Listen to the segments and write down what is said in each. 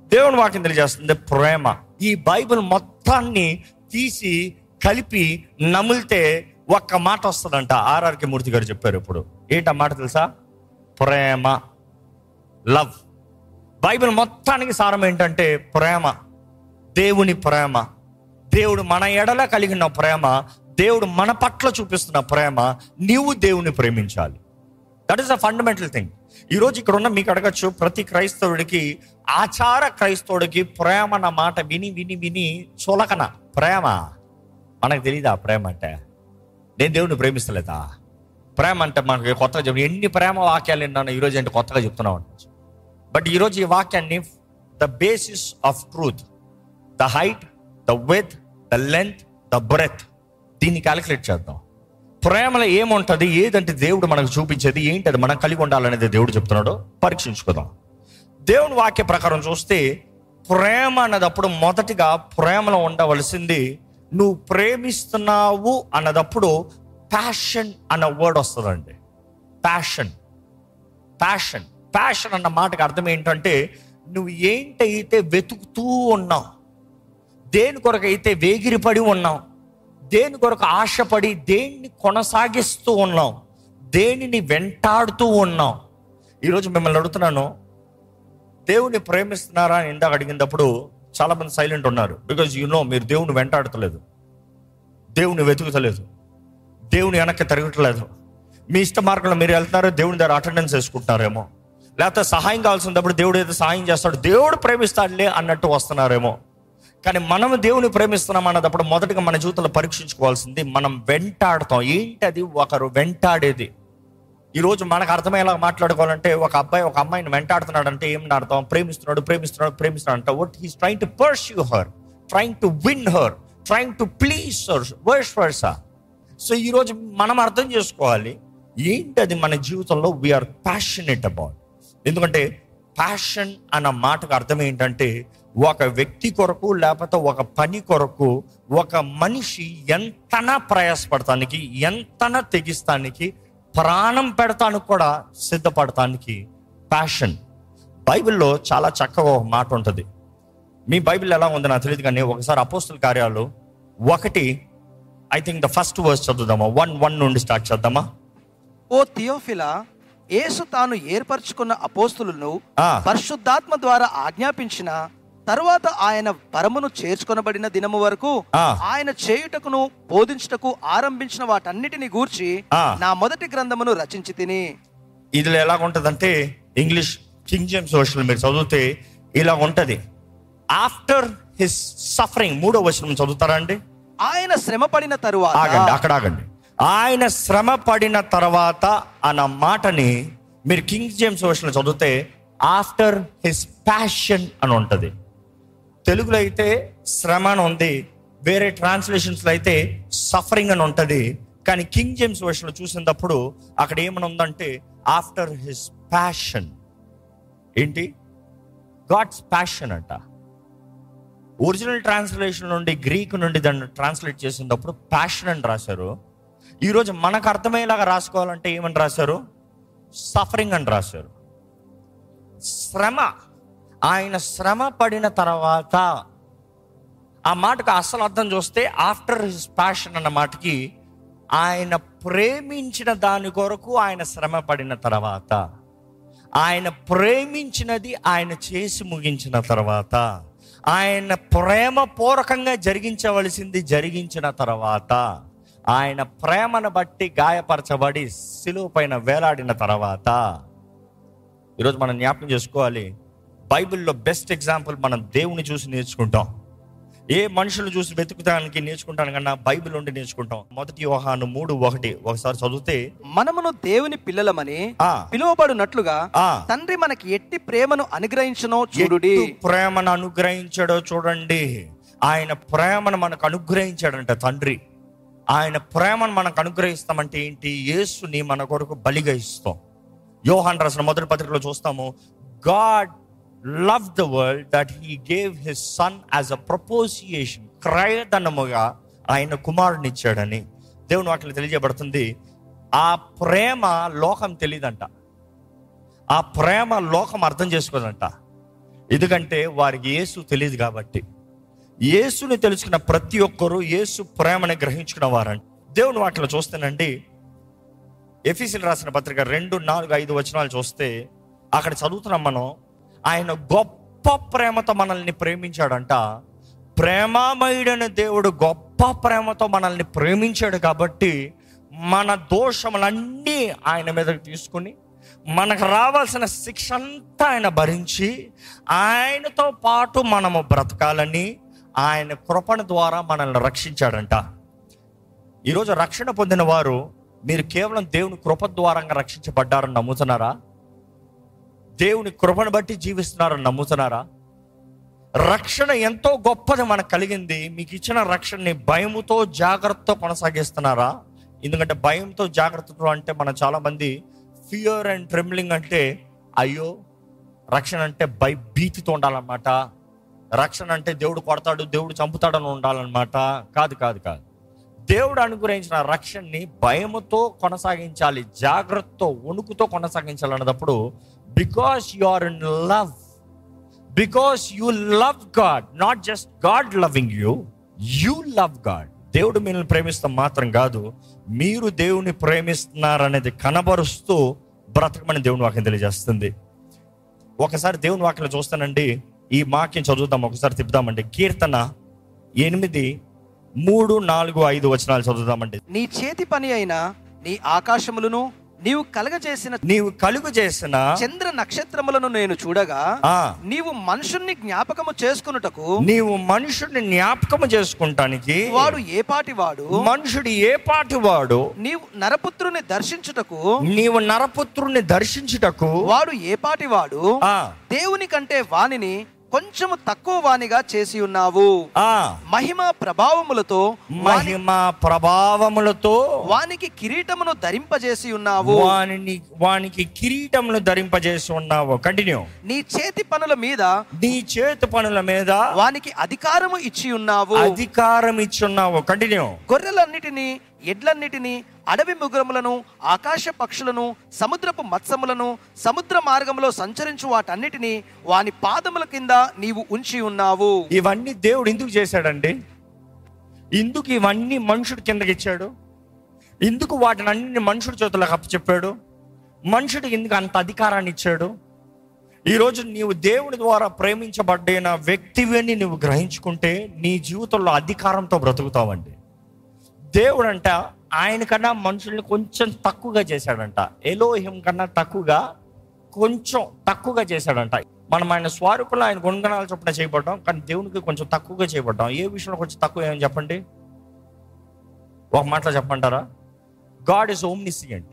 దేవుని వాక్యం తెలియజేస్తుంది ప్రేమ ఈ బైబిల్ మొత్తాన్ని తీసి కలిపి నమిలితే ఒక్క మాట వస్తుందంట ఆర్ఆర్కి మూర్తి గారు చెప్పారు ఇప్పుడు ఏంటి ఆ మాట తెలుసా ప్రేమ లవ్ బైబిల్ మొత్తానికి సారం ఏంటంటే ప్రేమ దేవుని ప్రేమ దేవుడు మన ఎడల కలిగిన ప్రేమ దేవుడు మన పట్ల చూపిస్తున్న ప్రేమ నీవు దేవుని ప్రేమించాలి that is the fundamental thing ఈరోజు ఇక్కడ ఉన్న మీకు అడగచ్చు ప్రతి క్రైస్తవుడికి ఆచార క్రైస్తవుడికి ప్రేమ అన్న మాట విని విని విని చులకన ప్రేమ మనకు తెలియదా ప్రేమ అంటే నేను దేవుని ప్రేమిస్తలేదా ప్రేమ అంటే మనకి కొత్తగా చెప్పి ఎన్ని ప్రేమ వాక్యాలు విన్నాను ఈరోజు అంటే కొత్తగా చెప్తున్నావు బట్ ఈరోజు ఈ వాక్యాన్ని the basis of truth the height the with the length the breadth దీన్ని క్యాలిక్యులేట్ చేద్దాం ప్రేమలో ఏముంటది ఏదంటే దేవుడు మనకు చూపించేది ఏంటి అది మనం కలిగి ఉండాలనేది దేవుడు చెప్తున్నాడు పరీక్షించుకుందాం దేవుని వాక్య ప్రకారం చూస్తే ప్రేమ అన్నదప్పుడు మొదటిగా ప్రేమలో ఉండవలసింది నువ్వు ప్రేమిస్తున్నావు అన్నదప్పుడు ప్యాషన్ అన్న వర్డ్ వస్తుందండి ప్యాషన్ ప్యాషన్ ప్యాషన్ అన్న మాటకు అర్థం ఏంటంటే నువ్వు ఏంటైతే వెతుకుతూ ఉన్నావు దేని కొరకు అయితే వేగిరిపడి ఉన్నావు దేని కొరకు ఆశపడి దేన్ని కొనసాగిస్తూ ఉన్నావు దేనిని వెంటాడుతూ ఉన్నావు ఈరోజు మిమ్మల్ని అడుగుతున్నాను దేవుని ప్రేమిస్తున్నారా అని ఇందాక అడిగినప్పుడు చాలా మంది సైలెంట్ ఉన్నారు బికాజ్ యు నో మీరు దేవుని వెంటాడతలేదు దేవుని వెతుకుతలేదు దేవుని వెనక్కి తిరగట్లేదు మీ ఇష్ట మార్గంలో మీరు వెళ్తున్నారు దేవుని దగ్గర అటెండెన్స్ వేసుకుంటున్నారేమో లేకపోతే సహాయం కావాల్సినప్పుడు దేవుడు ఏదో సహాయం చేస్తాడు దేవుడు ప్రేమిస్తాడులే అన్నట్టు వస్తున్నారేమో కానీ మనం దేవుని ప్రేమిస్తున్నాం అన్నదప్పుడు మొదటగా మన జీవితంలో పరీక్షించుకోవాల్సింది మనం వెంటాడతాం ఏంటి అది ఒకరు వెంటాడేది ఈరోజు మనకు అర్థమయ్యేలా మాట్లాడుకోవాలంటే ఒక అబ్బాయి ఒక అమ్మాయిని వెంటాడుతున్నాడు అంటే ఏమని అర్థం ప్రేమిస్తున్నాడు ప్రేమిస్తున్నాడు ప్రేమిస్తున్నాడు అంటే what he's trying to pursue her trying to win her trying to please her vice versa so ఈరోజు మనం అర్థం చేసుకోవాలి ఏంటి అది మన జీవితంలో వీఆర్ ప్యాషనెట్ అబౌట్ ఎందుకంటే ప్యాషన్ అన్న మాటకు అర్థం ఏంటంటే ఒక వ్యక్తి కొరకు లేకపోతే ఒక పని కొరకు ఒక మనిషి ఎంతనా ప్రయాసపడటానికి ఎంతనా తెగిస్తానికి ప్రాణం పెడతానికి కూడా సిద్ధపడటానికి ప్యాషన్ బైబిల్లో చాలా చక్కగా ఒక మాట ఉంటుంది మీ బైబిల్ ఎలా ఉందో నాకు తెలియదు కానీ ఒకసారి అపోస్తుల కార్యాలు ఒకటి I think the first verse చదువుదామా వన్ వన్ నుండి స్టార్ట్ చేద్దామా ఓ థియోఫిలా యేసు తాను ఏర్పరచుకున్న అపోస్తులను ఆ. పరిశుద్ధాత్మ ద్వారా ఆజ్ఞాపించిన తరువాత ఆయన పరమును చేర్చుకొనబడిన దినము వరకు ఆ. ఆయన చేయుటకును బోధించుటకు ఆరంభించిన వాటన్నిటిని గూర్చి ఆ. నా మొదటి గ్రంథమును రచించి తిని ఇది ఎలా ఉంటుందంటే ఇంగ్లీష్ కింగ్ జేమ్స్ వర్షన్ మీరు చదివితే ఇలా ఉంటది ఆఫ్టర్ హిస్ సఫరింగ్ మూడో వచనం చదువుతారా అండి ఆయన శ్రమ పడిన తరువాత ఆగండి అక్కడ ఆగండి ఆయన శ్రమ పడిన తర్వాత అన్న మాటని మీరు కింగ్ జేమ్స్ వర్షన్ చదివితే ఆఫ్టర్ హిస్ ప్యాషన్ అని ఉంటది తెలుగులో అయితే శ్రమ అని ఉంది వేరే ట్రాన్స్లేషన్స్ లో అయితే సఫరింగ్ అని ఉంటది కానీ కింగ్ జేమ్స్ వర్షన్ చూసినప్పుడు అక్కడ ఏమని ఉందంటే ఆఫ్టర్ హిస్ ప్యాషన్ ఏంటి గాడ్స్ ప్యాషన్ అంట ఒరిజినల్ ట్రాన్స్లేషన్ నుండి గ్రీక్ నుండి దాన్ని ట్రాన్స్లేట్ చేసినప్పుడు ప్యాషన్ అని రాశారు ఈరోజు మనకు అర్థమయ్యేలాగా రాసుకోవాలంటే ఏమని రాశారు సఫరింగ్ అని రాశారు శ్రమ ఆయన శ్రమ పడిన తర్వాత ఆ మాటకు అసలు అర్థం చూస్తే ఆఫ్టర్ హిస్ ప్యాషన్ అన్న మాటకి ఆయన ప్రేమించిన దాని కొరకు ఆయన శ్రమ పడిన తర్వాత ఆయన ప్రేమించినది ఆయన చేసి ముగించిన తర్వాత ఆయన ప్రేమ పూర్వకంగా జరిగించవలసింది జరిగించిన తర్వాత ఆయన ప్రేమను బట్టి గాయపరచబడి సిలువ పైన వేలాడిన తర్వాత ఈరోజు మనం జ్ఞాపకం చేసుకోవాలి బైబిల్లో బెస్ట్ ఎగ్జాంపుల్ మనం దేవుని చూసి నేర్చుకుంటాం ఏ మనుషులు చూసి వెతుకుతానికి నేర్చుకుంటాను కన్నా బైబిల్ నుండి నేర్చుకుంటాం మొదటి యోహాను మూడు ఒకటి ఒకసారి చదివితే మనమును దేవుని పిల్లలమని ఆ. పిలువబడినట్లుగా ఆ. తండ్రి మనకి ఎట్టి ప్రేమను అనుగ్రహించనో చూడుడి ఎట్టు ప్రేమను అనుగ్రహించాడో చూడండి ఆయన ప్రేమను మనకు అనుగ్రహించాడంట తండ్రి ఆయన ప్రేమను మనకు అనుగ్రహిస్తామంటే ఏంటి యేసుని మన కొరకు బలిగా ఇస్తాం యోహాన్ రాసిన మొదటి పత్రికలో చూస్తాము God love the world that he gave his son as a propitiation క్రయధనముగా ఆయన కుమారుని ఇచ్చాడని దేవుని వాటిలో తెలియజేయబడుతుంది ఆ ప్రేమ లోకం తెలియదంట ఆ ప్రేమ లోకం అర్థం చేసుకోదంట ఎందుకంటే వారికి యేసు తెలియదు కాబట్టి యేసుని తెలుసుకున్న ప్రతి ఒక్కరూ యేసు ప్రేమని గ్రహించుకున్న వారండి దేవుని వాటిలో చూస్తేనండి ఎఫీసీలు రాసిన పత్రిక రెండు నాలుగు ఐదు వచనాలు చూస్తే అక్కడ చదువుతున్నాం మనం ఆయన గొప్ప ప్రేమతో మనల్ని ప్రేమించాడంట ప్రేమామయుడైన దేవుడు గొప్ప ప్రేమతో మనల్ని ప్రేమించాడు కాబట్టి మన దోషములన్నీ ఆయన మీదకి తీసుకుని మనకు రావాల్సిన శిక్ష అంతా ఆయన భరించి ఆయనతో పాటు మనము బ్రతకాలని ఆయన కృపణ ద్వారా మనల్ని రక్షించాడంట ఈరోజు రక్షణ పొందిన వారు మీరు కేవలం దేవుని కృప ద్వారంగా రక్షించబడ్డారని నమ్ముతున్నారా దేవుని కృపను బట్టి జీవిస్తున్నారని నమ్ముతున్నారా రక్షణ ఎంతో గొప్పది మనకు కలిగింది మీకు ఇచ్చిన రక్షణని భయముతో జాగ్రత్తతో కొనసాగిస్తున్నారా ఎందుకంటే భయంతో జాగ్రత్తతో అంటే మనం చాలా మంది ఫియర్ అండ్ ట్రెమ్లింగ్ అంటే అయ్యో రక్షణ అంటే భయ భీతితో ఉండాలన్నమాట రక్షణ అంటే దేవుడు కొడతాడు దేవుడు చంపుతాడని ఉండాలన్నమాట కాదు కాదు కాదు దేవుడు అనుగ్రహించిన రక్షణని భయముతో కొనసాగించాలి జాగ్రత్తతో వణుకుతో కొనసాగించాలి అన్నప్పుడు because you are in love because you love God not just God loving you you love God దేవుడు మిమ్మల్ని ప్రేమిస్తాం మాత్రం కాదు మీరు దేవుని ప్రేమిస్తున్నారనేది కనబరుస్తూ బ్రతకమని దేవుని వాక్యం తెలియజేస్తుంది ఒకసారి దేవుని వాక్యం చూస్తానండి ఈ వాక్యం చదువుదాం ఒకసారి తిప్పుదామండి కీర్తన ఎనిమిది మూడు నాలుగు ఐదు వచనాలు చదువుదామండి నీ చేతి పని అయిన నీ ఆకాశములను నీవు కలగజేసిన నీవు కలుగు చేసిన చంద్ర నక్షత్రములను నేను చూడగా ఆ నీవు మనుషుణ్ణి జ్ఞాపకము చేసుకున్నటకు నీవు మనుషుడిని జ్ఞాపకం చేసుకుంటానికి వాడు ఏ పాటి వాడు మనుషుడు ఏ పాటి వాడు నీవు నరపుత్రుని దర్శించుటకు నీవు నరపుత్రుని దర్శించుటకు వాడు ఏ పాటి వాడు ఆ దేవుని కంటే వానిని కొంచెము తక్కువ వానిగా చేసి ఉన్నావు ఆ మహిమ ప్రభావములతో వాని- మహిమ ప్రభావములతో వానికి కిరీటమును ధరింపజేసి ఉన్నావు వానిని వానికి కిరీటములు ధరింపజేసి ఉన్నావు కంటిన్యూ నీ చేతి పనుల మీద నీ చేతి పనుల మీద వానికి అధికారము ఇచ్చి ఉన్నావు అధికారం ఇచ్చున్నావు కంటిన్యూ గొర్రెలన్నిటిని ఎడ్లన్నిటిని అడవి మృగములను ఆకాశ పక్షులను సముద్రపు మత్స్యములను సముద్ర మార్గములో సంచరించు వాటన్నిటిని వాని పాదముల కింద నీవు ఉంచి ఉన్నావు ఇవన్నీ దేవుడు ఎందుకు చేశాడండి ఎందుకు ఇవన్నీ మనుషుడి కిందకి ఇచ్చాడు ఎందుకు వాటిని అన్ని మనుషుడి చేతులకు అప్పచెప్పాడు మనుషుడికి ఎందుకు అంత అధికారాన్ని ఇచ్చాడు ఈరోజు నీవు దేవుని ద్వారా ప్రేమించబడిన వ్యక్తివని నువ్వు గ్రహించుకుంటే నీ జీవితంలో అధికారంతో బ్రతుకుతావండి దేవుడు అంట ఆయన కన్నా మనుషుల్ని కొంచెం తక్కువగా చేశాడంట ఎలోహిం కన్నా తక్కువగా కొంచెం తక్కువగా చేశాడంట మనం ఆయన స్వరూపంలో ఆయన గుణగణాలు చొప్పున చేయబడ్డాం కానీ దేవునికి కొంచెం తక్కువగా చేయబడ్డాం ఏ విషయంలో కొంచెం తక్కువ ఏమని చెప్పండి ఒక మాటలో చెప్పంటారా God is omniscient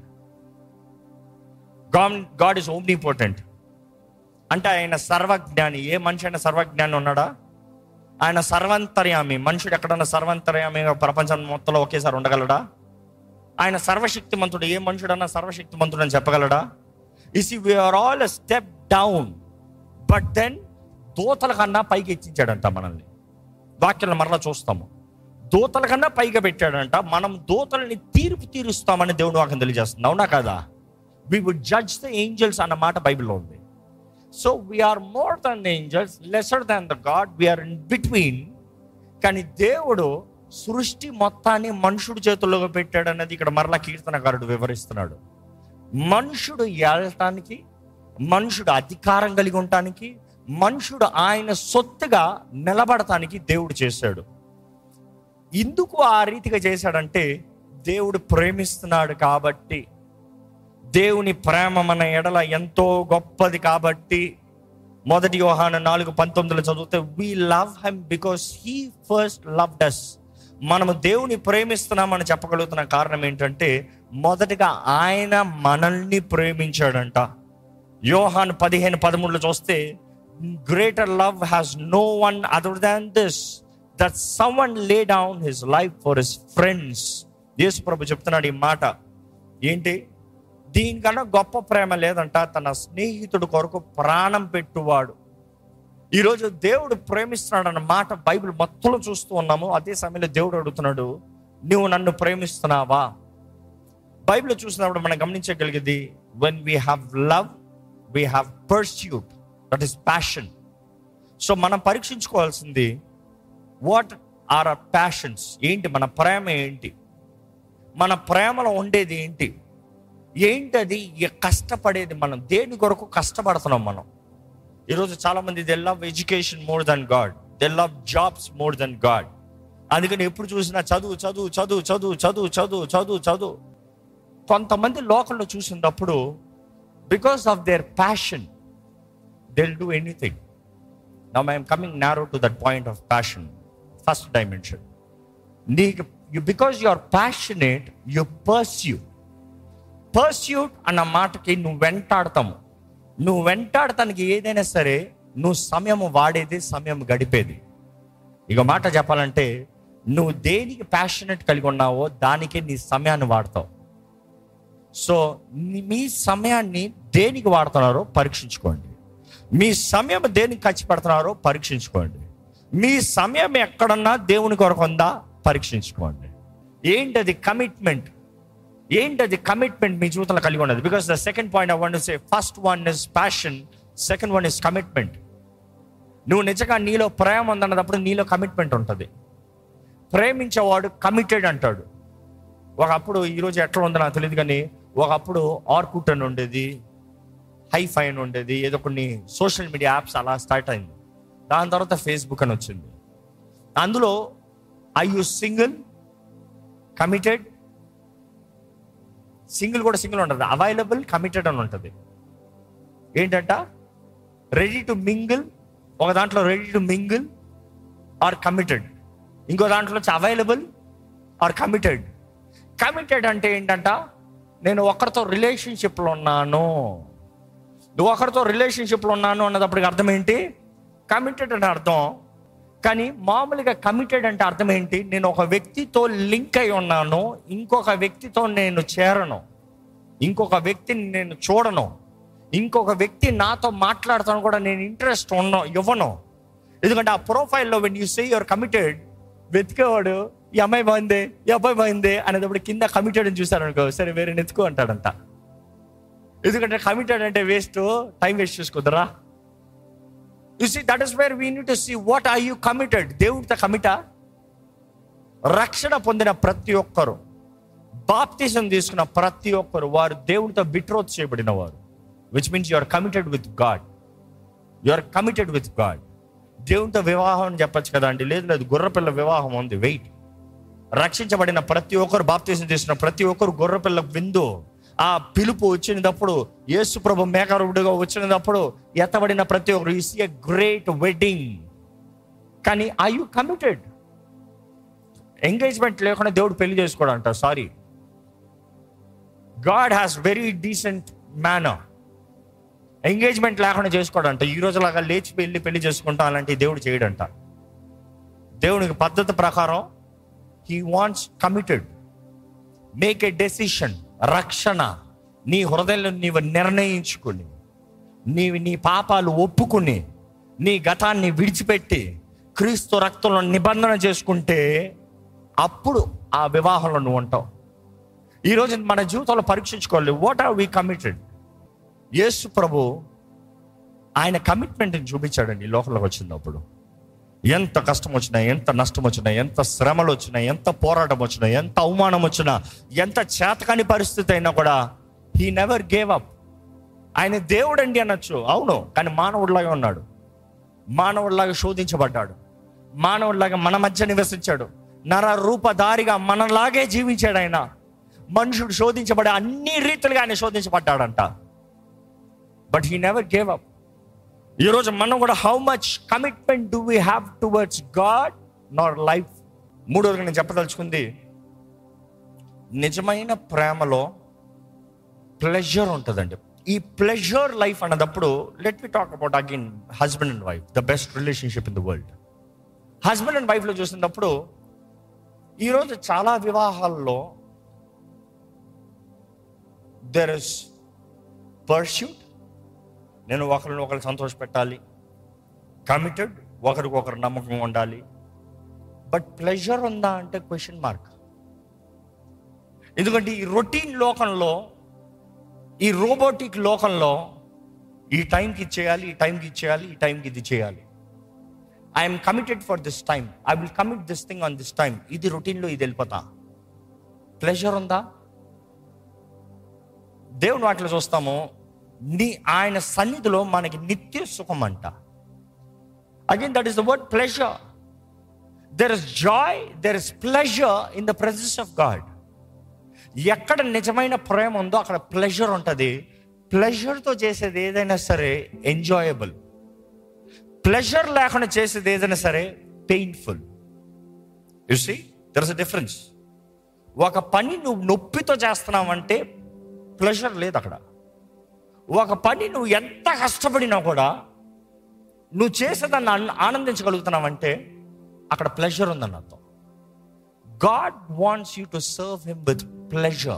God God is omnipotent అంటే ఆయన సర్వజ్ఞాని ఏ మనిషి అయినా సర్వజ్ఞాని ఉన్నాడా ఆయన సర్వంతర్యామి మనుషుడు ఎక్కడన్నా సర్వంతర్యామి ప్రపంచం మొత్తంలో ఒకేసారి ఉండగలడా ఆయన సర్వశక్తిమంతుడు ఏ మనుషుడన్నా సర్వశక్తిమంతుడు అని చెప్పగలడా is we are all step down but then దూతల కన్నా పైకి ఎక్కించాడంట మనల్ని వాక్యాలను మరలా చూస్తాము దూతల కన్నా పైగా పెట్టాడంట మనం దూతలని తీర్పు తీరుస్తామని దేవుడు వాక్యం తెలియజేస్తుంది అవునా కదా we would judge the angels అన్న మాట బైబిల్లో ఉంది so we are more than angels lesser than the God we are in between కానీ దేవుడు సృష్టి మొత్తాన్ని మనుషుడి చేతుల్లో పెట్టాడు అన్నది ఇక్కడ మరలా కీర్తనకారుడు వివరిస్తున్నాడు మనుషుడు ఏళ్ళటానికి మనుషుడు అధికారం కలిగి ఉండటానికి మనుషుడు ఆయన సొత్తుగా నిలబడటానికి దేవుడు చేశాడు ఎందుకు ఆ రీతిగా చేశాడంటే దేవుడు ప్రేమిస్తున్నాడు కాబట్టి దేవుని ప్రేమ మన ఎడల ఎంతో గొప్పది కాబట్టి మొదటి యోహాను నాలుగు పంతొమ్మిదిలో చదివితే we love him because he first loved us మనము దేవుని ప్రేమిస్తున్నామని చెప్పగలుగుతున్న కారణం ఏంటంటే మొదటిగా ఆయన మనల్ని ప్రేమించాడంట యోహాన్ పదిహేను పదమూడులో చూస్తే greater love has no one other than this that someone lay down his life for his friends యేసు ప్రభు చెప్తున్నాడు ఈ మాట ఏంటి దీనికన్నా గొప్ప ప్రేమ లేదంట తన స్నేహితుడు కొరకు ప్రాణం పెట్టువాడు ఈరోజు దేవుడు ప్రేమిస్తున్నాడు అన్న మాట బైబిల్ మొత్తంలో చూస్తూ ఉన్నాము అదే సమయంలో దేవుడు అడుగుతున్నాడు నువ్వు నన్ను ప్రేమిస్తున్నావా బైబిల్ చూసినప్పుడు మనం గమనించగలిగేది when we have love we have pursuit that is passion so మనం పరీక్షించుకోవాల్సింది వాట్ ఆర్ ఆర్ ప్యాషన్స్ ఏంటి మన ప్రేమ ఏంటి మన ప్రేమలో ఉండేది ఏంటి ఏంటది ఈ కష్టపడేది మనం దేని కొరకు కష్టపడుతున్నాం మనం ఈరోజు చాలా మంది they love education more than God they love jobs more than God అందుకని ఎప్పుడు చూసినా చదువు చదువు చదువు చదువు చదువు చదువు చదువు చదువు కొంతమంది లోకంలో చూసినప్పుడు because of their passion they'll do anything now I'm coming narrow to that point of passion first dimension నీకు because you are passionate you pursue pursuit అన్న మాటకి నువ్వు వెంటాడతాము నువ్వు వెంటాడటానికి ఏదైనా సరే నువ్వు సమయం వాడేది సమయం గడిపేది ఇక మాట చెప్పాలంటే నువ్వు దేనికి ప్యాషనెట్ కలిగి ఉన్నావో దానికే నీ సమయాన్ని వాడతావు సో నీ- మీ సమయాన్ని దేనికి వాడుతున్నారో పరీక్షించుకోండి మీ సమయం దేనికి ఖర్చు పెడుతున్నారో పరీక్షించుకోండి మీ సమయం ఎక్కడన్నా దేవుని కొరకు ఉందా పరీక్షించుకోండి ఏంటది కమిట్మెంట్ ఏంటది కమిట్మెంట్ మీ జీవితంలో కలిగి ఉన్నది because the second point I want say first one is passion second one is commitment నువ్వు నిజంగా నీలో ప్రేమ ఉందన్నప్పుడు నీలో కమిట్మెంట్ ఉంటుంది ప్రేమించేవాడు కమిటెడ్ అంటాడు ఒకప్పుడు ఈరోజు ఎట్లా ఉందో నాకు తెలియదు కానీ ఒకప్పుడు ఆర్కుట్ అని ఉండేది హైఫై అని ఉండేది ఏదో కొన్ని సోషల్ మీడియా యాప్స్ అలా స్టార్ట్ అయింది దాని తర్వాత ఫేస్బుక్ అని వచ్చింది అందులో I you single committed single కూడా సింగిల్ ఉంటుంది అవైలబుల్ కమిటెడ్ అని ఉంటుంది ఏంటంట రెడీ టు మింగిల్ ఒక దాంట్లో ready to mingle or committed ఇంకో దాంట్లో వచ్చి అవైలబుల్ ఆర్ కమిటెడ్ కమిటెడ్ అంటే ఏంటంట నేను ఒకరితో రిలేషన్షిప్లో ఉన్నాను నువ్వు ఒకరితో రిలేషన్షిప్లో ఉన్నాను అన్నదప్పటికి అర్థం ఏంటి కమిటెడ్ అంటే అర్థం కానీ మామూలుగా కమిటెడ్ అంటే అర్థం ఏంటి నేను ఒక వ్యక్తితో లింక్ అయి ఉన్నాను ఇంకొక వ్యక్తితో నేను చేరను ఇంకొక వ్యక్తిని నేను చూడను ఇంకొక వ్యక్తి నాతో మాట్లాడతాను కూడా నేను ఇంట్రెస్ట్ ఉన్న ఇవ్వను ఎందుకంటే ఆ ప్రొఫైల్లో when you say your committed వెతికేవాడు ఈ అమ్మాయి బాగుంది ఈ అబ్బాయి బాగుంది అనేటప్పుడు కింద కమిటెడ్ అని చూసారు అనుకో సరే వేరే నెత్తుకో అంటాడంట ఎందుకంటే కమిటెడ్ అంటే వేస్ట్ టైం వేస్ట్ చేసుకోదరా you see that is where we need to see what are you committed దేవుడితో కమిటా రక్షణ పొందిన ప్రతి ఒక్కరు బాప్తిజం తీసుకున్న ప్రతి ఒక్కరు వారు దేవుడితో బిట్రోత్ చేయబడిన వారు which means you are committed with God you are committed with God దేవునితో వివాహం అని చెప్పొచ్చు కదా అండి లేదు లేదు గుర్రపిల్ల వివాహం ఉంది వెయిట్ రక్షించబడిన ప్రతి ఒక్కరు బాప్తీసం చేసిన ప్రతి ఒక్కరు గొర్రెపిల్ల విందు ఆ పిలుపు వచ్చినప్పుడు యేసు ప్రభు మేకరుడుగా వచ్చినప్పుడు ఎత్తబడిన ప్రతి ఒక్కరు ఇస్ ఎ గ్రేట్ వెడ్డింగ్ కానీ ఐ యు కమిటెడ్ ఎంగేజ్మెంట్ లేకుండా దేవుడు పెళ్లి చేసుకోవడం అంట sorry God has very decent manner engagement లేకుండా చేసుకోవడంట ఈ రోజులాగా లేచి వెళ్ళి పెళ్లి చేసుకుంటా అలాంటి దేవుడు చేయడంట దేవునికి పద్ధతి ప్రకారం he wants committed make a decision రక్షణ నీ హృదయంలో నీవు నిర్ణయించుకుని నీవి నీ పాపాలు ఒప్పుకుని నీ గతాన్ని విడిచిపెట్టి క్రీస్తు రక్తంలో నిబంధన చేసుకుంటే అప్పుడు ఆ వివాహంలో నువ్వు ఉంటావు ఈరోజు మన జీవితంలో పరీక్షించుకోవాలి what are we committed Yesu ప్రభు ఆయన కమిట్మెంట్ని చూపించాడండి ఈ లోకంలోకి వచ్చినప్పుడు ఎంత కష్టం వచ్చినా ఎంత నష్టం వచ్చినా ఎంత శ్రమలు వచ్చినా ఎంత పోరాటం వచ్చినా ఎంత అవమానం వచ్చినా ఎంత చేతకాని పరిస్థితి అయినా కూడా హీ నెవర్ గేవ్ అప్ ఆయన దేవుడండి అనొచ్చు అవును కానీ మానవుడిలాగా ఉన్నాడు మానవుడిలాగా శోధించబడ్డాడు మానవుడిలాగా మన మధ్య నివసించాడు నర రూపధారిగా మనలాగే జీవించాడు ఆయన మనుషుడు శోధించబడే అన్ని రీతిలుగా ఆయన శోధించబడ్డాడంట but he never gave up ఈరోజు మనం కూడా how much commitment do we have towards God nor life మూడోది నేను చెప్పదలుచుకుంది నిజమైన ప్రేమలో ప్లెజర్ ఉంటుందండి ఈ ప్లెజర్ లైఫ్ అన్నదప్పుడు let me talk about again husband and wife the best relationship in the world husband and వైఫ్లో చూసినప్పుడు ఈరోజు చాలా వివాహాల్లో దెర్ ఇస్ పర్ష్యూట్ నేను ఒకరిని ఒకరు సంతోష పెట్టాలి కమిటెడ్ ఒకరికొకరు నమ్మకం ఉండాలి బట్ ప్లెజర్ ఉందా అంటే క్వశ్చన్ మార్క్ ఎందుకంటే ఈ రొటీన్ లోకంలో ఈ రోబోటిక్ లోకంలో ఈ టైంకి ఇచ్చేయాలి ఈ టైంకి ఇచ్చేయాలి ఈ టైంకి ఇది చేయాలి I'm committed for this time I will commit this thing on this time ఇది రొటీన్లో ఇది వెళ్ళిపోతా ప్లెజర్ ఉందా దేవుని వాటిలో చూస్తాము నీ ఆయన సన్నిధిలో మనకి నిత్య సుఖం అంట again that is the word pleasure there is joy there is pleasure in the presence of God ఎక్కడ నిజమైన ప్రేమ ఉందో అక్కడ ప్లెజర్ ఉంటుంది ప్లెజర్తో చేసేది ఏదైనా సరే ఎంజాయబుల్ ప్లెజర్ లేకుండా చేసేది ఏదైనా సరే painful you see there is a difference ఒక పని నువ్వు నొప్పితో చేస్తున్నావంటే ప్లెజర్ లేదు అక్కడ ఒక పని నువ్వు ఎంత కష్టపడినా కూడా నువ్వు చేసేదాన్ని ఆన- ఆనందించగలుగుతున్నావంటే అక్కడ ప్లెజర్ ఉందని అర్థం God wants you to serve him with pleasure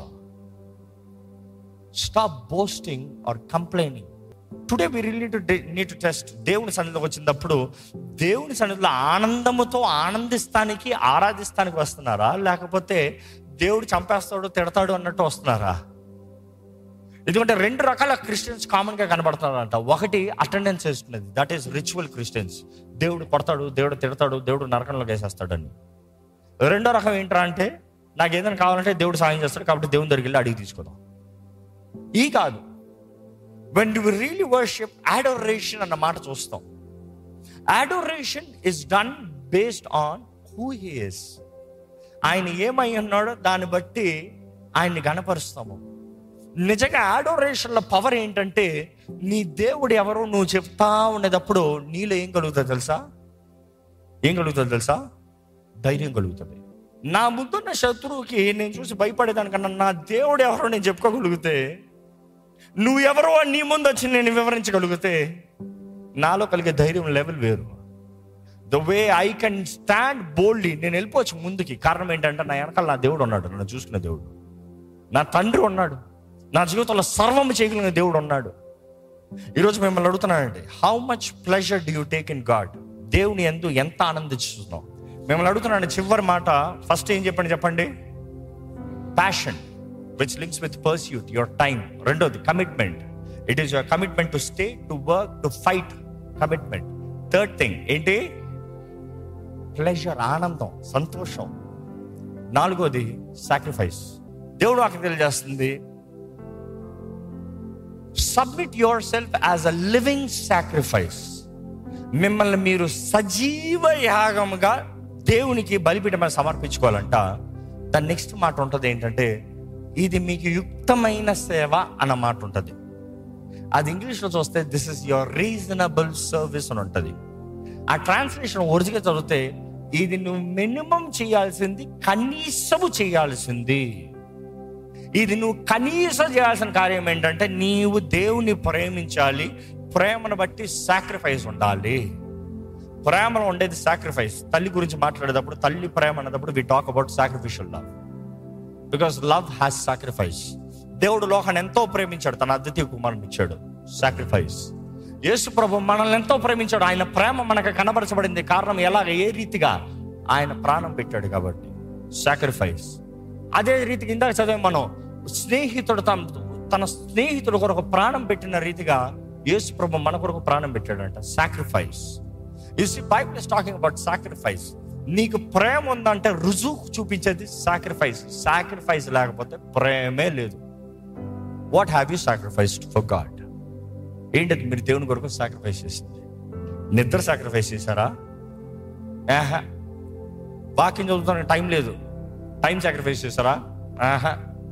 stop boasting or complaining today we real to need to test దేవుని సన్నిధిలోకి వచ్చినప్పుడు దేవుని సన్నిధిలో ఆనందముతో ఆనందిస్తానికి ఆరాధిస్తానికి వస్తున్నారా లేకపోతే దేవుడు చంపేస్తాడు తిడతాడు అన్నట్టు వస్తున్నారా ఎందుకంటే రెండు రకాల క్రిస్టియన్స్ కామన్ గా కనబడుతున్నారంట ఒకటి అటెండెన్స్ వేసుకునేది దట్ ఈస్ రిచువల్ క్రిస్టియన్స్ దేవుడు కొడతాడు దేవుడు తిడతాడు దేవుడు నరకంలోకి వేసేస్తాడని రెండో రకం ఏంట్రా అంటే నాకు ఏదైనా కావాలంటే దేవుడు సాయం చేస్తాడు కాబట్టి దేవుని దగ్గరికి వెళ్ళి అడిగి తీసుకుందాం ఈ కాదు when you really worship adoration అన్న మాట చూస్తాం adoration is done based on who he's ఆయన ఏమై ఉన్నాడో దాన్ని బట్టి ఆయన్ని గణపరుస్తాము నిజంగా ఆడోరేషన్ల పవర్ ఏంటంటే నీ దేవుడు ఎవరో నువ్వు చెప్తా ఉండేటప్పుడు నీలో ఏం కలుగుతుంది తెలుసా ఏం కలుగుతుంది తెలుసా ధైర్యం కలుగుతుంది నా ముందున్న శత్రువుకి నేను చూసి భయపడేదానికన్నా నా దేవుడు ఎవరో నేను చెప్పుకోగలిగితే నువ్వు ఎవరో అని నీ ముందు వచ్చి నేను వివరించగలిగితే నాలో కలిగే ధైర్యం లెవెల్ వేరు the way I can stand boldly నేను వెళ్ళిపోవచ్చు ముందుకి కారణం ఏంటంటే నా వెనకాల నా దేవుడు ఉన్నాడు నన్ను చూసుకునే దేవుడు నా తండ్రి ఉన్నాడు నా జీవితంలో సర్వం చేయగలిగిన దేవుడు ఉన్నాడు ఈరోజు మిమ్మల్ని అడుగుతున్నానండి how much pleasure do you take in God దేవుని ఎందు ఎంత ఆనందిస్తున్నాం మిమ్మల్ని అడుగుతున్నాను చివరి మాట ఫస్ట్ ఏం చెప్పండి చెప్పండి passion which links with pursuit your time రెండోది commitment it is your commitment to stay to work to fight commitment third thing ఏంటి ప్లెజర్ ఆనందం సంతోషం నాలుగోది సాక్రిఫైస్ దేవుడు అక్కడ తెలియజేస్తుంది submit yourself as a living sacrifice మిమ్మల్ని మీరు సజీవ యాగముగా దేవునికి బలిపీఠమైన సమర్పించుకోవాలంట దాని నెక్స్ట్ మాట ఉంటుంది ఏంటంటే ఇది మీకు యుక్తమైన సేవ అన్న మాట ఉంటుంది అది ఇంగ్లీష్లో చూస్తే this is your reasonable service అని ఉంటుంది ఆ ట్రాన్స్లేషన్ ఒరిజినల్ చదివితే ఇది నువ్వు మినిమం చేయాల్సింది కనీసము చేయాల్సింది ఇది నువ్వు కనీసం చేయాల్సిన కార్యం ఏంటంటే నీవు దేవుని ప్రేమించాలి ప్రేమను బట్టి సాక్రిఫైస్ ఉండాలి ప్రేమలో ఉండేది సాక్రిఫైస్ తల్లి గురించి మాట్లాడేటప్పుడు తల్లి ప్రేమ అన్నప్పుడు we talk about sacrificial love because love has sacrifice దేవుడు లోకాన్ని ఎంతో ప్రేమించాడు తన అద్వితీయ కుమారుని ఇచ్చాడు సాక్రిఫైస్ యేసు ప్రభు మనల్ని ఎంతో ప్రేమించాడు ఆయన ప్రేమ మనకు కనబరచబడింది కారణం ఎలాగ ఏ రీతిగా ఆయన ప్రాణం పెట్టాడు కాబట్టి సాక్రిఫైస్ అదే రీతికి ఇందాక చదివాం మనం స్నేహితుడు తన తన స్నేహితుడు కొరకు ప్రాణం పెట్టిన రీతిగా యేసు ప్రభు మన కొరకు ప్రాణం పెట్టాడంట sacrifice is Bible is talking about sacrifice నీకు ప్రేమ ఉందంటే రుజువు చూపించేది సాక్రిఫైస్ సాక్రిఫైస్ లేకపోతే ప్రేమే లేదు what have you sacrificed for God ఏంటది మీరు దేవుని కొరకు సాక్రిఫైస్ చేసింది నిద్ర సాక్రిఫైస్ చేశారా ఆహా వాక్యం చదువుతానికి టైం లేదు టైం సాక్రిఫైస్ చేశారా ఆహా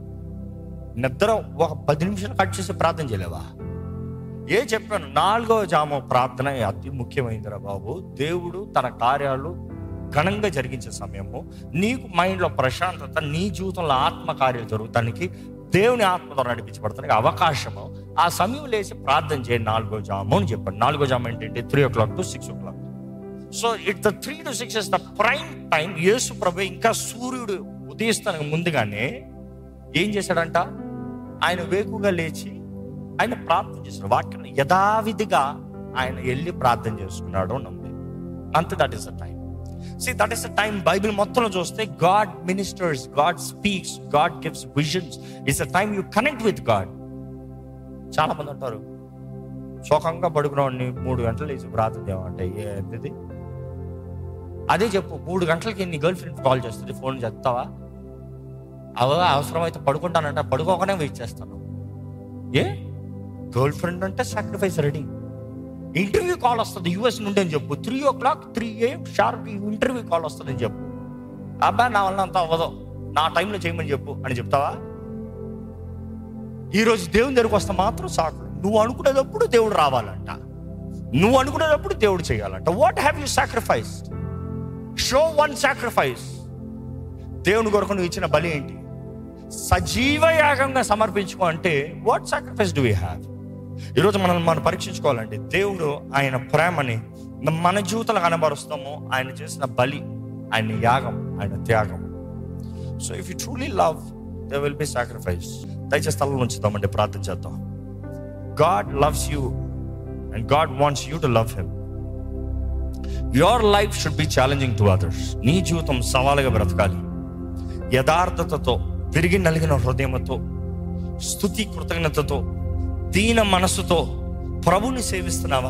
నిద్ర ఒక పది నిమిషాలు కట్ చేసి ప్రార్థన చేయలేవా ఏ చెప్పాను నాలుగో జామ ప్రార్థన అతి ముఖ్యమైనదిరా బాబు దేవుడు తన కార్యాలు ఘనంగా జరిగించే సమయము నీకు మైండ్లో ప్రశాంతత నీ జీవితంలో ఆత్మ కార్యాలు జరుగుతానికి దేవుని ఆత్మతో నడిపించబడతానికి అవకాశము ఆ సమయం లేచి ప్రార్థన చేయండి నాలుగో జాము అని చెప్పాను నాలుగో జాము ఏంటంటే three o'clock to six o'clock so it the three to six is the prime time Yesu ప్రభు ఇంకా సూర్యుడు ఉదయిస్తానికి ముందుగానే ఏం చేశాడంట ఆయన వేకుగా లేచి ఆయన ప్రార్థన చేశాడు వాక్యం యథావిధిగా ఆయన వెళ్ళి ప్రార్థన చేసుకున్నాడు అని ఉంది అంతే that is the time see that is the time Bible మొత్తంలో చూస్తే God ministers God speaks God gives visions it's the time you connect with God చాలా మంది అంటారు సుఖంగా పడుకున్నవాడిని మూడు గంటలు లేచి ప్రార్థన చేయమంటే ఏంటిది అదే చెప్పు మూడు గంటలకి నీ గర్ల్ ఫ్రెండ్ కాల్ చేస్తుంది ఫోన్ చేస్తావా అవ అవసరమైతే పడుకుంటానంట పడుకోకనే వెయిట్ చేస్తాను ఏ గర్ల్ ఫ్రెండ్ అంటే సాక్రిఫైస్ రెడీ ఇంటర్వ్యూ కాల్ వస్తుంది యూఎస్ నుండి అని చెప్పు three o'clock three a sharp interview call వస్తుంది అని చెప్పు అబ్బా నా వల్ల అంత అవ్వదు నా టైంలో చేయమని చెప్పు అని చెప్తావా ఈరోజు దేవుని దగ్గరకు వస్తే మాత్రం సాకు నువ్వు అనుకునేటప్పుడు దేవుడు రావాలంట నువ్వు అనుకునేటప్పుడు దేవుడు చేయాలంట what have you sacrificed show one sacrifice దేవుని కొరకు నువ్వు ఇచ్చిన బలి ఏంటి సజీవ యాగంగా సమర్పించుకో అంటే what sacrifice do we have ఈరోజు మనం మనం పరీక్షించుకోవాలండి దేవుడు ఆయన ప్రేమని మన జీవితాలు కనబరుస్తాము ఆయన చేసిన బలి ఆయన యాగం ఆయన త్యాగం so if you truly love they will be sacrifice దయచేసి స్థలం ఉంచుదామండి ప్రార్థన చేద్దాం God loves you and God wants you to love him your life should be challenging to others నీ జీవితం సవాలుగా బ్రతకాలి యథార్థతతో తిరిగి నలిగిన హృదయంతో స్థుతి కృతజ్ఞతతో దీన మనస్సుతో ప్రభుని సేవిస్తున్నావా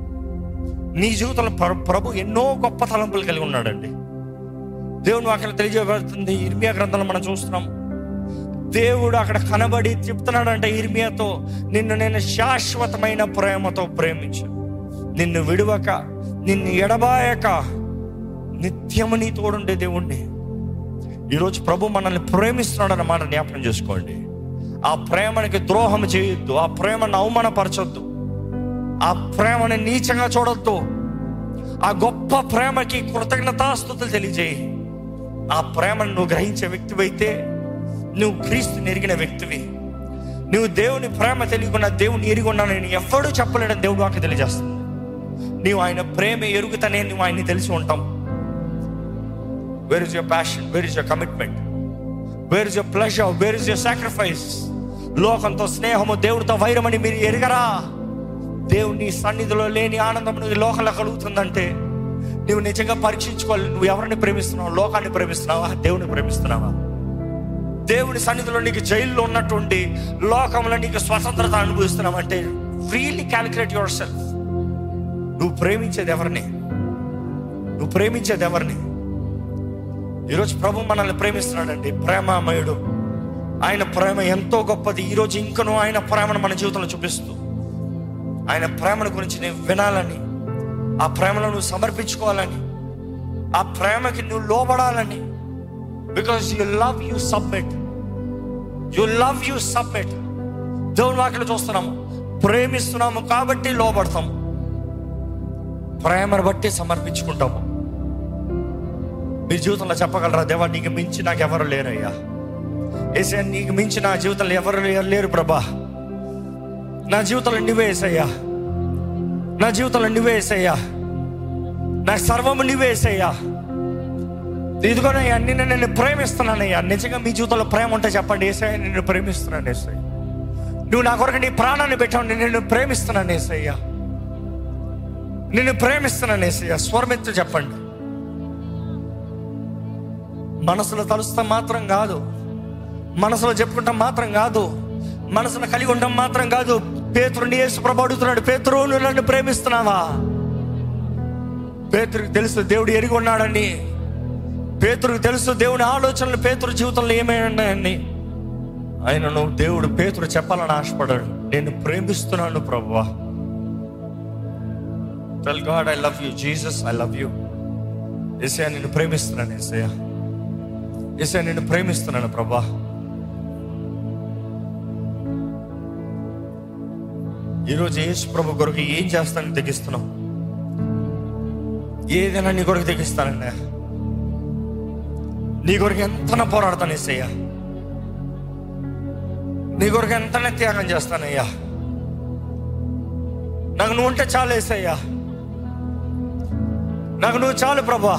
నీ జీవితంలో ప్ర- ప్రభు ఎన్నో గొప్ప తలంపులు కలిగి ఉన్నాడండి దేవుని అక్కడ తెలియజేయబడుతుంది ఇర్మియా గ్రంథంలో మనం చూస్తున్నాం దేవుడు అక్కడ కనబడి చెప్తున్నాడంటే ఇర్మియాతో నిన్ను నేను శాశ్వతమైన ప్రేమతో ప్రేమించాను నిన్ను విడువక నిన్ను ఎడబాయక నిత్యము నీ తోడుండే దేవుణ్ణి ఈరోజు ప్రభు మనల్ని ప్రేమిస్తున్నాడు అన్నమాట జ్ఞాపకం చేసుకోండి ఆ ప్రేమనికి ద్రోహం చేయొద్దు ఆ ప్రేమను అవమానపరచొద్దు ఆ ప్రేమని నీచంగా చూడొద్దు ఆ గొప్ప ప్రేమకి కృతజ్ఞతాస్తుతులు తెలియజేయి ఆ ప్రేమను నువ్వు గ్రహించే వ్యక్తివైతే నువ్వు క్రీస్తుని ఎరిగిన వ్యక్తివి నువ్వు దేవుని ప్రేమ తెలియకుండా దేవుని ఎరిగి ఉన్నా నేను ఎవ్వడూ చెప్పలేడని దేవుడు వాకి తెలియజేస్తుంది నీవు ఆయన ప్రేమ ఎరుగుతనే నువ్వు ఆయన్ని తెలిసి ఉంటాం where is your passion where is your commitment where is your pleasure where is your sacrifice లోకంతో స్నేహము దేవుడితో వైరమని మీరు ఎరగరా దేవుని సన్నిధిలో లేని ఆనందం నువ్వు ఈ లోకంలో కలుగుతుందంటే నువ్వు నిజంగా పరీక్షించుకోవాలి నువ్వు ఎవరిని ప్రేమిస్తున్నావు లోకాన్ని ప్రేమిస్తున్నావా దేవుని ప్రేమిస్తున్నావా దేవుని సన్నిధిలో నీకు జైల్లో ఉన్నటువంటి లోకంలో నీకు స్వతంత్రత అనుభవిస్తున్నావంటే రియల్లీ క్యాలిక్యులేట్ యువర్ సెల్ఫ్ నువ్వు ప్రేమించేది ఎవరిని నువ్వు ప్రేమించేది ఎవరిని ఈరోజు ప్రభు మనల్ని ప్రేమిస్తున్నాడండి ప్రేమామయుడు ఆయన ప్రేమ ఎంతో గొప్పది ఈరోజు ఇంకను ఆయన ప్రేమను మన జీవితంలో చూపిస్తూ ఆయన ప్రేమను గురించి నేను వినాలని ఆ ప్రేమను నువ్వు సమర్పించుకోవాలని ఆ ప్రేమకి నువ్వు లోబడాలని because you love you submit you love you submit దేవుని వాక్యలో చూస్తున్నాము ప్రేమిస్తున్నాము కాబట్టి లోబడతాము ప్రేమను బట్టి సమర్పించుకుంటాము మీ జీవితంలో చెప్పగలరా దేవా నీకు మించి నాకు ఎవరు లేరయ్యా ఏసయ్యా నీకు మించి నా జీవితంలో ఎవరు లేరు లేరు ప్రభా నా జీవితంలో నువ్వే ఏసయ్యా నా జీవితంలో నువ్వే ఏసయ్యా నా సర్వము నువ్వే ఏసయ్యా ఇదిగోనయ్యా నిన్ను నేను ప్రేమిస్తున్నానయ్యా నిజంగా మీ జీవితంలో ప్రేమ ఉంటే చెప్పండి ఏసయ్యా నిన్ను ప్రేమిస్తున్నాను ఏసయ్య నువ్వు నా కొరకు నీ ప్రాణాన్ని పెట్టావు నేను నిన్ను ప్రేమిస్తున్నాను ఏసయ్యా నిన్ను ప్రేమిస్తున్నాను ఏసయ్యా స్వరమెత్తు చెప్పండి మనసులో తలుస్తాం మాత్రం కాదు మనసులో చెప్పుకుంటాం మాత్రం కాదు మనసును కలిగి ఉండడం మాత్రం కాదు పేతురుని యేసు ప్రభు అడుగుతున్నాడు పేతురు నువ్వు నన్ను ప్రేమిస్తున్నావా పేతురికి తెలుసు దేవుడు ఎరిగి ఉన్నాడని పేతురికి తెలుసు దేవుని ఆలోచనలు పేతురు జీవితంలో ఏమైనాయని ఆయన నువ్వు దేవుడు పేతురు చెప్పాలని ఆశపడాడు నేను ప్రేమిస్తున్నాను ప్రభువా tell God I love you Jesus I love you ఎసయా నిన్ను ప్రేమిస్తున్నాను ఎసయా ఎసయా నిన్ను ప్రేమిస్తున్నాను ప్రభా ఈరోజు యేసు ప్రభు కొరకు ఏం చేస్తానని తెగిస్తున్నావు ఏదైనా నీ కొరకు తెగిస్తానండి నీ కొరకు ఎంతనా పోరాడతాను ఏసయ్యా నీ కొరకు ఎంతనే త్యాగం చేస్తానయ్యా నాకు నువ్వు ఉంటే చాలు ఏసయ్యా నాకు నువ్వు చాలు ప్రభా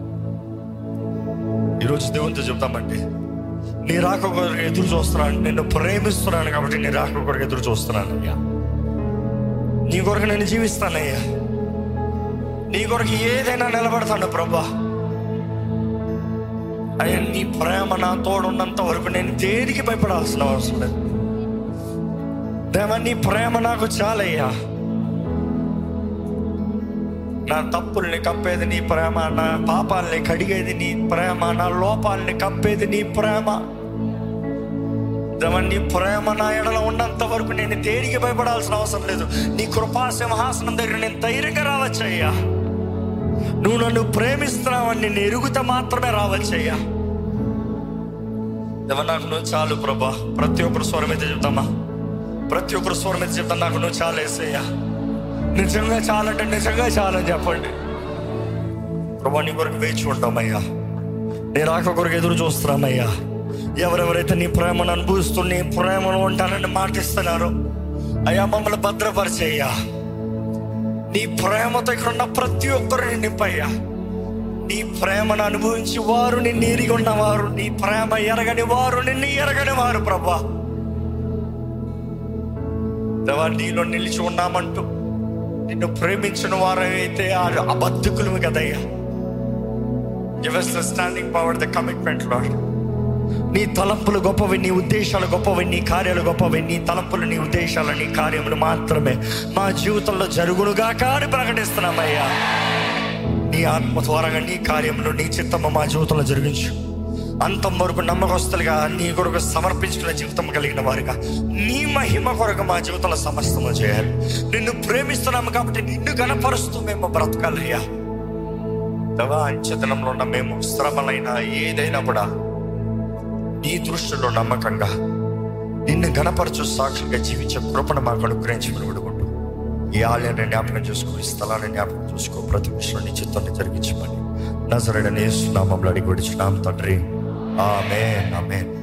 ఈరోజు దేవునితో చెప్తామండి నీ రాక కొరకు ఎదురు చూస్తున్నాను నిన్ను ప్రేమిస్తున్నాను కాబట్టి నీ రాక కొరకు ఎదురు చూస్తున్నాను అయ్యా నీ కొరకు నేను జీవిస్తానయ్యా నీ కొరకు ఏదైనా నిలబడతాను ప్రభా అయ్యా నీ ప్రేమ నా తోడున్నంత వరకు నేను దేనికి భయపడాల్సిన అవసరం లేదు దేవా నీ ప్రేమ నాకు చాలయ్యా నా తప్పుల్ని కప్పేది నీ ప్రేమ నా పాపాలని కడిగేది నీ ప్రేమ నా లోపాలని కప్పేది నీ ప్రేమ దేవా, నీ ప్రేమ నా ఎడల ఉన్నంత వరకు నేను దేనికి భయపడాల్సిన అవసరం లేదు నీ కృపా సింహాసనం దగ్గర నేను ధైర్యంగా రావచ్చయ్యా నువ్వు నన్ను ప్రేమిస్తున్నావని నేను ఎరుగుతా మాత్రమే రావచ్చయ్యా దేవా నాకు నువ్వు చాలు ప్రభా ప్రతి ఒక్కరు స్వరం మీద చెప్తామా ప్రతి ఒక్కరు స్వరం మీద చెప్తా నాకు నువ్వు చాలు వేసయ్యా నిజంగా చాలంటే నిజంగా చాలని చెప్పండి ప్రభా నీ కొరకు వేచి ఉంటామయ్యా నీ రాక కొరకు ఎదురు చూస్తున్నామయ్యా ఎవరెవరైతే నీ ప్రేమను అనుభవిస్తూ నీ ప్రేమను ఉంటానని మాటిస్తున్నారు అయ్యా మమ్మల్ని భద్రపరిచయ్యా నీ ప్రేమతో ఇక్కడ ఉన్న ప్రతి ఒక్కరిని నింపయ్యా నీ ప్రేమను అనుభవించి వారు నిన్ను ఎరిగి ఉన్నవారు నీ ప్రేమ ఎరగని వారు నిన్ను ఎరగని వారు ప్రభా దేవా నీలో నిలిచి ఉన్నామంటూ నిన్ను ప్రేమించిన వారైతే ఆ అబద్ధకులు కదయ్యా give us the standing power the commitment lord నీ తలంపులు గొప్పవి నీ ఉద్దేశాలు గొప్పవి నీ కార్యాలు గొప్పవి నీ తలంపులు నీ ఉద్దేశాలు నీ కార్యములు మాత్రమే మా జీవితంలో జరుగునుగా కానీ ప్రకటిస్తున్నామయ్యా నీ ఆత్మ ద్వారాగా నీ కార్యములు నీ చిత్తము మా జీవితంలో జరిగించు అంతం వరకు నమ్మకస్తులుగా నీ కొరకు సమర్పించుకున్న జీవితం కలిగిన వారుగా నీ మహిమ కొరకు మా జీవితంలో సమస్తము చేయాలి నిన్ను ప్రేమిస్తున్నాము కాబట్టి నిన్ను గణపరుస్తూ మేము బ్రతకాలయ్యా దవా అంచెతనంలో ఉన్న మేము శ్రమలైనా ఏదైనా కూడా నీ దృష్టిలో నమ్మకంగా నిన్ను గణపరచు సాక్షిగా జీవించే కృపను మాకు అనుగ్రహించమని విడుకుంటూ ఈ ఆలయాన్ని జ్ఞాపకం చేసుకో ఈ స్థలాన్ని జ్ఞాపకం చేసుకో ప్రతి విషయం నీ చిత్తాన్ని జరిగించమని నజరడనే సునామంలో అడిగి విడిచున్నాం తండ్రి ఆమె ఆమె